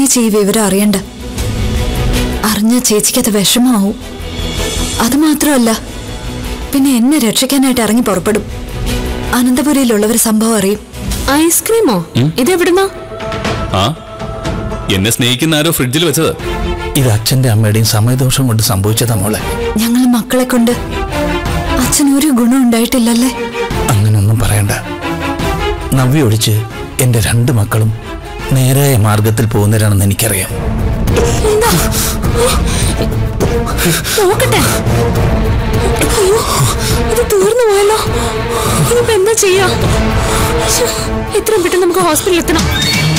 ചേച്ചി ഈ വിവരം അറിയണ്ട അറിഞ്ഞ ചേച്ചിക്ക് അത് വിഷമാവും അത് മാത്രമല്ല പിന്നെ എന്നെ രക്ഷിക്കാനായിട്ട് ഇറങ്ങി പുറപ്പെടും അനന്തപുരിയിലുള്ളവർ സംഭവം അറിയും ഐസ്ക്രീമോ ഇതെവിടുന്നാ ആ എന്നെ സ്നേഹിക്കുന്ന ആരോ ഫ്രിഡ്ജിൽ വെച്ചത് ഇത് അച്ഛന്റെ അമ്മയുടെയും സമയദോഷം കൊണ്ട് സംഭവിച്ചതാ മോളെ ഞങ്ങൾ മക്കളെ കൊണ്ട് അച്ഛൻ ഒരു ഗുണം ഉണ്ടായിട്ടില്ലല്ലേ അങ്ങനൊന്നും പറയണ്ട നവ്യ ഒഴിച്ച് എന്റെ രണ്ട് മക്കളും നേരായ മാർഗത്തിൽ പോകുന്നവരാണെന്ന് എനിക്കറിയാം നോക്കട്ടെ അയ്യോ ഇത് തീർന്നു പോയല്ലോ ഇനിയിപ്പോ എന്താ ചെയ്യാ ശ്ശോ, എത്രയും പെട്ടെന്ന് നമുക്ക് ഹോസ്പിറ്റലിൽ എത്തണം